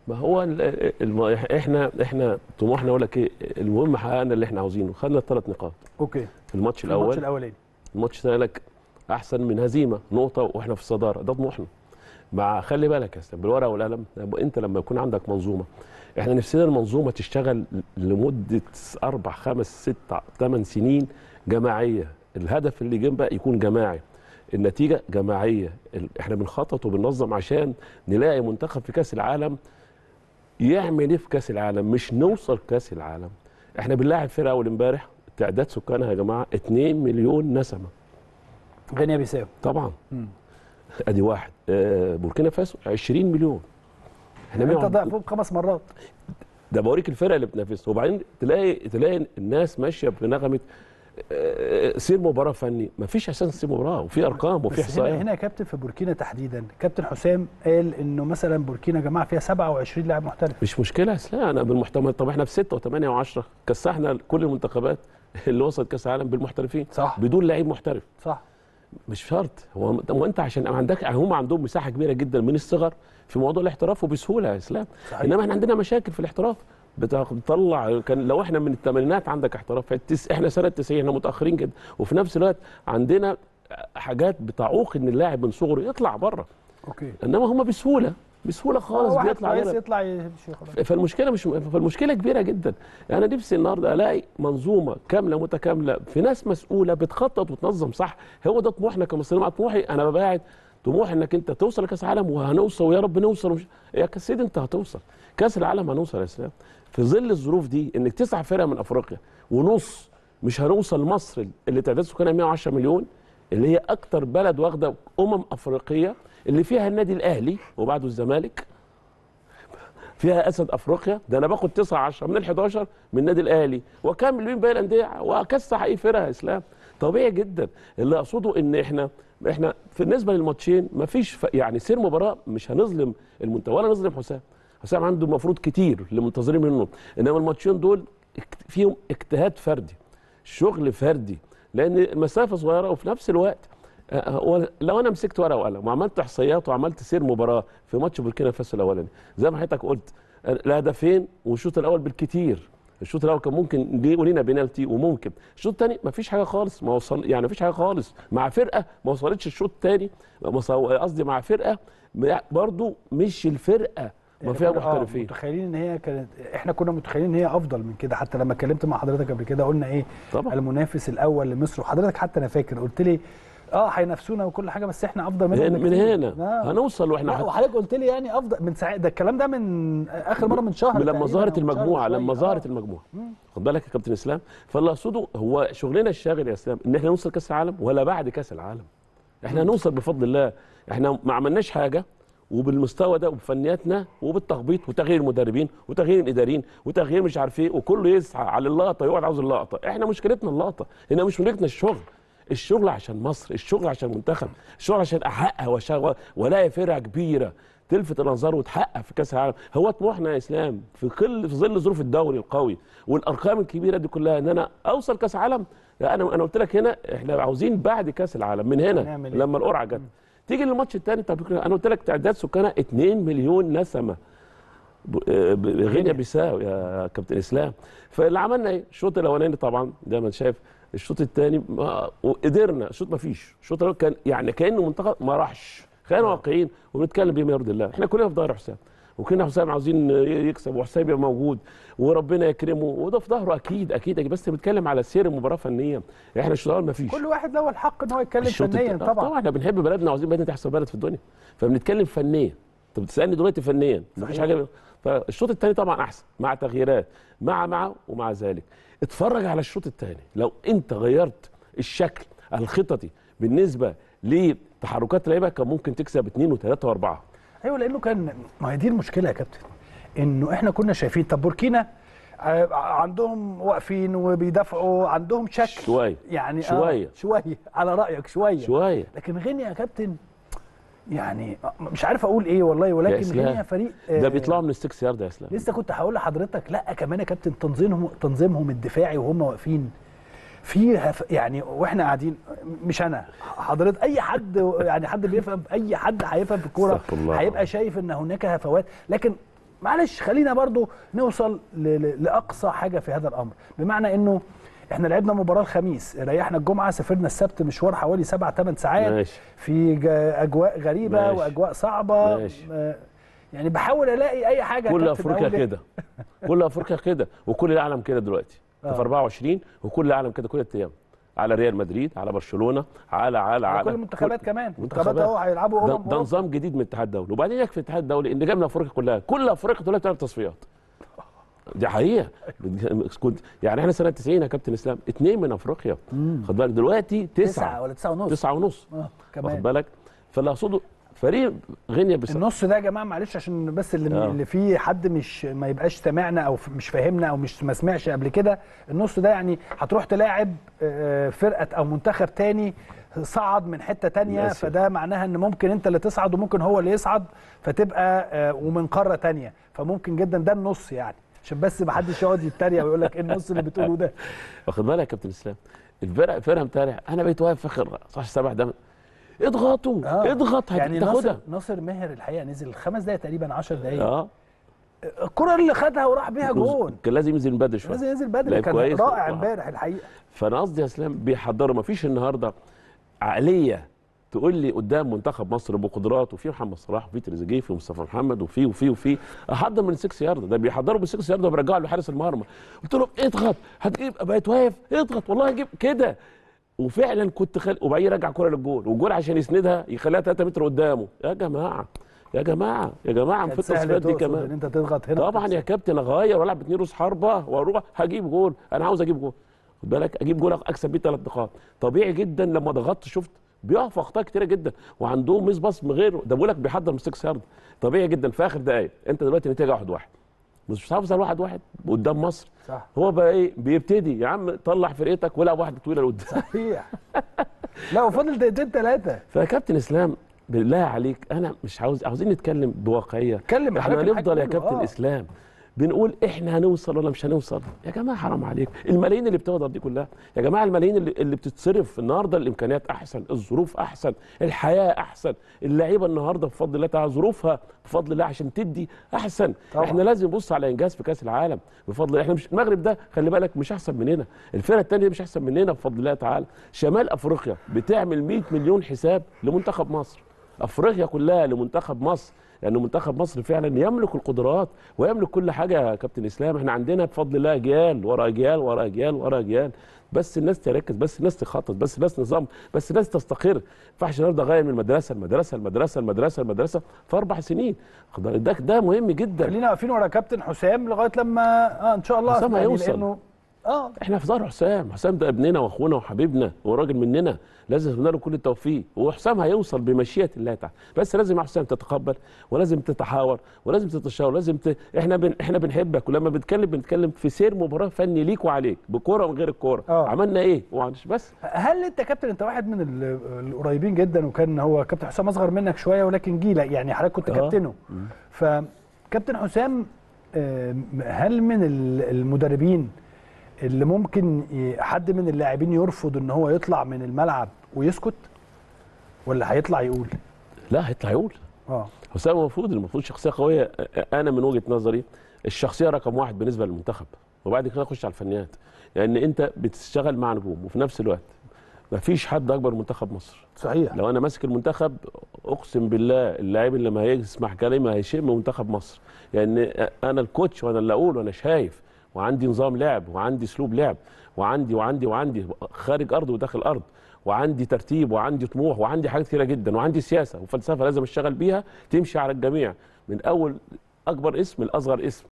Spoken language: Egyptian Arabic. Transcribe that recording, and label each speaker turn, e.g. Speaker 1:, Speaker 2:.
Speaker 1: ما هو ال- الم... احنا احنا طموحنا اقول لك ايه المهم حققنا اللي احنا عاوزينه خدنا الثلاث نقاط
Speaker 2: اوكي
Speaker 1: في الماتش
Speaker 2: في الماتش
Speaker 1: الاول
Speaker 2: الاولاني
Speaker 1: الماتش الثاني لك احسن من هزيمه نقطه واحنا في الصداره ده طموحنا مع خلي بالك يا استاذ بالورقه والقلم انت لما يكون عندك منظومه احنا نفسنا المنظومه تشتغل لمده اربع خمس ست ثمان سنين جماعيه الهدف اللي جنب بقى يكون جماعي النتيجه جماعيه ال- احنا بنخطط وبننظم عشان نلاقي منتخب في كاس العالم يعمل ايه في كاس العالم مش نوصل كاس العالم احنا بنلاعب فرقه اول امبارح تعداد سكانها يا جماعه 2 مليون نسمه
Speaker 2: غينيا بيساو
Speaker 1: طبعا
Speaker 2: مم.
Speaker 1: ادي واحد آه بوركينا فاسو 20 مليون احنا
Speaker 2: انت
Speaker 1: 100
Speaker 2: ضعفهم خمس مرات
Speaker 1: ده بوريك الفرق اللي بتنافسها وبعدين تلاقي تلاقي الناس ماشيه بنغمه آه، سير مباراه فني ما فيش اساسا سير مباراه وفي ارقام وفي
Speaker 2: بس هنا,
Speaker 1: احصائيات
Speaker 2: هنا يا كابتن في بوركينا تحديدا كابتن حسام قال انه مثلا بوركينا يا جماعه فيها 27 لاعب محترف
Speaker 1: مش مشكله لا انا بالمحتمل طب احنا في 6 و8 و10 كسحنا كل المنتخبات اللي وصلت كاس العالم بالمحترفين
Speaker 2: صح
Speaker 1: بدون لعيب محترف
Speaker 2: صح
Speaker 1: مش شرط هو هو انت عشان عندك هم عندهم مساحه كبيره جدا من الصغر في موضوع الاحتراف وبسهوله يا اسلام
Speaker 2: صحيح.
Speaker 1: انما احنا عندنا مشاكل في الاحتراف بتاع- بتطلع كان لو احنا من الثمانينات عندك احتراف في التس... احنا سنه 90 احنا متاخرين جدا وفي نفس الوقت عندنا حاجات بتعوق ان اللاعب من صغره يطلع بره
Speaker 2: اوكي
Speaker 1: انما هم بسهوله بسهوله خالص
Speaker 2: واحد
Speaker 1: بيطلع
Speaker 2: كويس
Speaker 1: يلعب.
Speaker 2: يطلع يمشي خلاص
Speaker 1: فالمشكله مش فالمشكله كبيره جدا انا نفسي النهارده الاقي منظومه كامله متكامله في ناس مسؤوله بتخطط وتنظم صح هو ده طموحنا كمصريين مع طموحي انا ببعد طموحي انك انت توصل لكاس العالم وهنوصل ويا رب نوصل ومش... يا سيدي انت هتوصل كاس العالم هنوصل يا اسلام في ظل الظروف دي انك تسع فرق من افريقيا ونص مش هنوصل مصر اللي تعداد سكانها 110 مليون اللي هي اكتر بلد واخده امم افريقيه اللي فيها النادي الاهلي وبعده الزمالك فيها اسد افريقيا ده انا باخد 9 10 من ال 11 من النادي الاهلي واكمل بين باقي الانديه واكسح اي فرقه يا اسلام طبيعي جدا اللي اقصده ان احنا احنا بالنسبه للماتشين ما فيش ف... يعني سير مباراه مش هنظلم المنتخب ولا نظلم حسام حسام عنده المفروض كتير اللي منتظرين منه انما الماتشين دول اكت- فيهم اجتهاد فردي شغل فردي لان المسافه صغيره وفي نفس الوقت آه، هو لو انا مسكت ورقه وقلم وعملت احصائيات وعملت سير مباراه في ماتش بوركينا فاسو الاولاني زي ما حضرتك قلت آه، الهدفين والشوط الاول بالكتير الشوط الاول كان ممكن ليه ولينا بينالتي وممكن الشوط الثاني ما فيش حاجه خالص ما وصل يعني ما فيش حاجه خالص مع فرقه ما وصلتش الشوط الثاني قصدي مع فرقه برضو مش الفرقه ما
Speaker 2: يعني
Speaker 1: فيها
Speaker 2: كنا- آه،
Speaker 1: محترفين
Speaker 2: متخيلين ان هي كانت احنا كنا متخيلين ان هي افضل من كده حتى لما اتكلمت مع حضرتك قبل كده قلنا ايه
Speaker 1: طبعا
Speaker 2: المنافس الاول لمصر وحضرتك حتى انا فاكر قلت لي اه هينافسونا وكل حاجه بس احنا افضل منهم
Speaker 1: من, من
Speaker 2: بكتير.
Speaker 1: هنا
Speaker 2: آه.
Speaker 1: هنوصل واحنا
Speaker 2: لا
Speaker 1: حت-
Speaker 2: وحضرتك قلت لي يعني افضل من ساعه ده الكلام ده من اخر مره من شهر
Speaker 1: لما
Speaker 2: تقريباً
Speaker 1: ظهرت
Speaker 2: أو من شهر
Speaker 1: المجموعه
Speaker 2: وشوية.
Speaker 1: لما
Speaker 2: آه.
Speaker 1: ظهرت المجموعه خد بالك يا كابتن اسلام فاللي اقصده هو شغلنا الشاغل يا اسلام ان احنا نوصل كاس العالم ولا بعد كاس العالم احنا هنوصل بفضل الله احنا ما عملناش حاجه وبالمستوى ده وبفنياتنا وبالتخبيط وتغيير المدربين وتغيير الاداريين وتغيير مش عارف ايه وكله يسعى على اللقطه يقعد عاوز اللقطه احنا مشكلتنا اللقطه هنا مش مشكلتنا الشغل الشغل عشان مصر الشغل عشان المنتخب الشغل عشان احقق وأشغل- والاقي فرقه كبيره تلفت الانظار وتحقق في كاس العالم هو طموحنا يا اسلام في كل في ظل ظروف الدوري القوي والارقام الكبيره دي كلها ان انا اوصل كاس عالم لا انا انا قلت لك هنا احنا عاوزين بعد كاس العالم من هنا
Speaker 2: هنعمل إيه؟
Speaker 1: لما القرعه جت تيجي للماتش الثاني طب انا قلت لك تعداد سكانها 2 مليون نسمه ب- آه، ب- غينيا بيساو يا كابتن اسلام فاللي عملنا ايه الشوط الاولاني طبعا زي ما انت شايف الشوط الثاني قدرنا الشوط ما فيش الشوط الاول كان يعني كانه منتخب ما راحش خلينا واقعيين وبنتكلم بما يرضي الله احنا كلنا في ظهر حسام وكنا حسام عاوزين يكسب وحسام يبقى موجود وربنا يكرمه وده في ظهره اكيد اكيد أكيد. بس بنتكلم على سير المباراه فنيا احنا الشوط الاول ما فيش
Speaker 2: كل واحد له الحق ان هو يتكلم
Speaker 1: الشوط
Speaker 2: فنيا
Speaker 1: الت- آه
Speaker 2: طبعا
Speaker 1: طبعا احنا بنحب بلدنا وعاوزين بلدنا تحسن بلد في الدنيا فبنتكلم فنيا انت بتسالني دلوقتي فنيا مفيش
Speaker 2: صحيح.
Speaker 1: حاجه فالشوط الثاني طبعا احسن مع تغييرات مع مع ومع ذلك اتفرج على الشوط الثاني لو انت غيرت الشكل الخططي بالنسبه لتحركات اللعيبه كان ممكن تكسب اثنين وثلاثه واربعه
Speaker 2: ايوه لانه كان ما هي دي المشكله يا كابتن انه احنا كنا شايفين طب بوركينا آه، عندهم واقفين وبيدافعوا عندهم شكل
Speaker 1: شويه
Speaker 2: يعني
Speaker 1: شوية.
Speaker 2: آه شويه على رايك شويه
Speaker 1: شويه
Speaker 2: لكن غينيا يا كابتن يعني مش عارف اقول ايه والله ولكن
Speaker 1: إسلام.
Speaker 2: غينيا فريق آه،
Speaker 1: ده بيطلعوا من السكس يارد يا اسلام
Speaker 2: لسه كنت هقول لحضرتك لا كمان يا كابتن تنظيمهم تنظيمهم الدفاعي وهم واقفين في هف يعني واحنا قاعدين مش انا حضرتك اي حد يعني حد بيفهم اي حد هيفهم في الكوره
Speaker 1: استغفر الله.
Speaker 2: هيبقى شايف ان هناك هفوات لكن معلش خلينا برضو نوصل ل- ل- لاقصى حاجه في هذا الامر بمعنى انه احنا لعبنا مباراه الخميس ريحنا الجمعه سافرنا السبت مشوار حوالي سبع ثمان ساعات
Speaker 1: ماشي
Speaker 2: في جا- اجواء غريبه
Speaker 1: ماشي.
Speaker 2: واجواء صعبه
Speaker 1: ماشي.
Speaker 2: آه، يعني بحاول الاقي اي حاجه يا
Speaker 1: كل
Speaker 2: كابتن
Speaker 1: افريقيا
Speaker 2: أقول إيه.
Speaker 1: كده كل افريقيا كده وكل العالم كده دلوقتي
Speaker 2: آه.
Speaker 1: في 24 وكل العالم كده كل الايام على ريال مدريد على برشلونه على على
Speaker 2: على
Speaker 1: على
Speaker 2: كل المنتخبات كمان منتخبات
Speaker 1: منتخبات.
Speaker 2: اهو هيلعبوا
Speaker 1: ده,
Speaker 2: امم
Speaker 1: ده
Speaker 2: أوروبا.
Speaker 1: نظام جديد من الاتحاد الدولي وبعدين يكفي الاتحاد الدولي ان جاي من افريقيا كلها كل افريقيا دلوقتي بتلعب تصفيات دي حقيقه كنت يعني احنا سنه 90 يا كابتن اسلام اثنين من افريقيا خد بالك دلوقتي
Speaker 2: تسعة
Speaker 1: تسعه
Speaker 2: ولا تسعة ونص
Speaker 1: تسعه ونص
Speaker 2: اه
Speaker 1: واخد
Speaker 2: كمان
Speaker 1: بالك فاللي اقصده فريق غينيا بس
Speaker 2: النص ده يا جماعه معلش عشان بس اللي,
Speaker 1: آه.
Speaker 2: اللي فيه حد مش ما يبقاش سمعنا او ف- مش فاهمنا او مش ما سمعش قبل كده النص ده يعني هتروح تلاعب آه، فرقه او منتخب تاني صعد من حته تانية
Speaker 1: للأسف.
Speaker 2: فده معناها ان ممكن انت اللي تصعد وممكن هو اللي يصعد فتبقى آه، ومن قاره تانية فممكن جدا ده النص يعني عشان بس ما حدش يقعد يتريق ويقول لك ايه النص اللي بتقوله ده
Speaker 1: واخد بالك يا كابتن اسلام الفرق الفرقه امبارح انا بقيت واقف فاخر صح سبع ده اضغطوا
Speaker 2: آه.
Speaker 1: اضغط
Speaker 2: يعني ناصر
Speaker 1: هتاخدها
Speaker 2: ناصر ماهر الحقيقه نزل خمس دقائق تقريبا 10 دقائق
Speaker 1: اه
Speaker 2: الكره اللي خدها وراح بيها جون
Speaker 1: كان لازم ينزل من بدري شويه
Speaker 2: لازم ينزل بدري
Speaker 1: لعب
Speaker 2: كان
Speaker 1: كويس.
Speaker 2: رائع
Speaker 1: آه.
Speaker 2: امبارح الحقيقه
Speaker 1: فانا قصدي يا اسلام بيحضروا ما فيش النهارده عقليه تقول لي قدام منتخب مصر بقدراته في محمد صلاح وفي تريزيجيه وفي مصطفى محمد وفي وفي وفي احضر من 6 يارده ده بيحضروا بال 6 يارده وبيرجعوا لحارس المرمى قلت لهم اضغط هتجيب بقيت واقف اضغط والله هجيب كده وفعلا كنت خل... وبعدين يرجع كره للجول والجول عشان يسندها يخليها 3 متر قدامه يا جماعه يا جماعه يا جماعه في
Speaker 2: كانت سهل
Speaker 1: التصفيات دي
Speaker 2: تقصد ان
Speaker 1: كمان
Speaker 2: انت تضغط هنا
Speaker 1: طبعا يا كابتن اغير والعب باتنين روس حربه واروح هجيب جول انا عاوز اجيب جول خد بالك اجيب جول اكسب بيه ثلاث نقاط طبيعي جدا لما ضغطت شفت بيقع في اخطاء كتيره جدا وعندهم ميس باص من غيره ده بقول لك بيحضر من 6 يارد طبيعي جدا في اخر دقائق انت دلوقتي النتيجه 1 1 مش هتحافظ على 1 1 قدام مصر
Speaker 2: صح
Speaker 1: هو بقى ايه بيبتدي يا عم طلع فرقتك والعب واحده طويله لقدام
Speaker 2: صحيح لا وفاضل دقيقتين ثلاثه
Speaker 1: فيا كابتن اسلام بالله عليك انا مش عاوز عاوزين نتكلم بواقعيه
Speaker 2: اتكلم
Speaker 1: احنا
Speaker 2: حضرتك
Speaker 1: هنفضل يا
Speaker 2: الحاج
Speaker 1: كابتن
Speaker 2: كله. آه.
Speaker 1: اسلام بنقول احنا هنوصل ولا مش هنوصل يا جماعه حرام عليكم الملايين اللي بتقدر دي كلها يا جماعه الملايين اللي, اللي بتتصرف النهارده الامكانيات احسن الظروف احسن الحياه احسن اللعيبه النهارده بفضل الله تعالى ظروفها بفضل الله عشان تدي احسن
Speaker 2: طبعا.
Speaker 1: احنا لازم نبص على انجاز في كاس العالم بفضل الله احنا مش المغرب ده خلي بالك مش احسن مننا الفرقه الثانيه دي مش احسن مننا بفضل الله تعالى شمال افريقيا بتعمل 100 مليون حساب لمنتخب مصر افريقيا كلها لمنتخب مصر لان يعني منتخب مصر فعلا يملك القدرات ويملك كل حاجه يا كابتن اسلام احنا عندنا بفضل الله اجيال ورا اجيال ورا اجيال ورا اجيال بس الناس تركز بس الناس تخطط بس الناس نظام بس الناس تستقر ما ينفعش النهارده اغير من المدرسه المدرسه المدرسه المدرسه المدرسه في اربع سنين خد بالك ده ده مهم جدا
Speaker 2: خلينا واقفين ورا كابتن حسام لغايه لما اه ان شاء الله
Speaker 1: حسام
Speaker 2: يعني
Speaker 1: هيوصل.
Speaker 2: لانه اه
Speaker 1: احنا في ظهر حسام حسام ده ابننا واخونا وحبيبنا وراجل مننا لازم نتمنى له كل التوفيق وحسام هيوصل بمشيئه الله تعالى بس لازم يا حسام تتقبل ولازم تتحاور ولازم تتشاور لازم ت... احنا بن... احنا بنحبك ولما بنتكلم بنتكلم في سير مباراه فني ليك وعليك بكوره وغير الكوره
Speaker 2: آه.
Speaker 1: عملنا ايه وعنش بس
Speaker 2: هل انت كابتن انت واحد من ال- القريبين جدا وكان هو كابتن حسام اصغر منك شويه ولكن جيل يعني حضرتك كنت
Speaker 1: آه.
Speaker 2: كابتنه فكابتن حسام آه، هل من ال- المدربين اللي ممكن ي- حد من اللاعبين يرفض ان هو يطلع من الملعب ويسكت ولا هيطلع يقول
Speaker 1: لا هيطلع يقول
Speaker 2: اه
Speaker 1: حسام المفروض المفروض شخصيه قويه انا من وجهه نظري الشخصيه رقم واحد بالنسبه للمنتخب وبعد كده نخش على الفنيات لان يعني انت بتشتغل مع نجوم وفي نفس الوقت مفيش حد اكبر من منتخب مصر
Speaker 2: صحيح
Speaker 1: لو انا ماسك المنتخب اقسم بالله اللاعب اللي ما هيسمع كلمه هيشم منتخب مصر يعني انا الكوتش وانا اللي اقول وانا شايف وعندي نظام لعب وعندي اسلوب لعب وعندي وعندي وعندي خارج ارض وداخل ارض وعندي ترتيب وعندي طموح وعندي حاجات كتيره جدا وعندي سياسه وفلسفه لازم اشتغل بيها تمشي على الجميع من اول اكبر اسم لاصغر اسم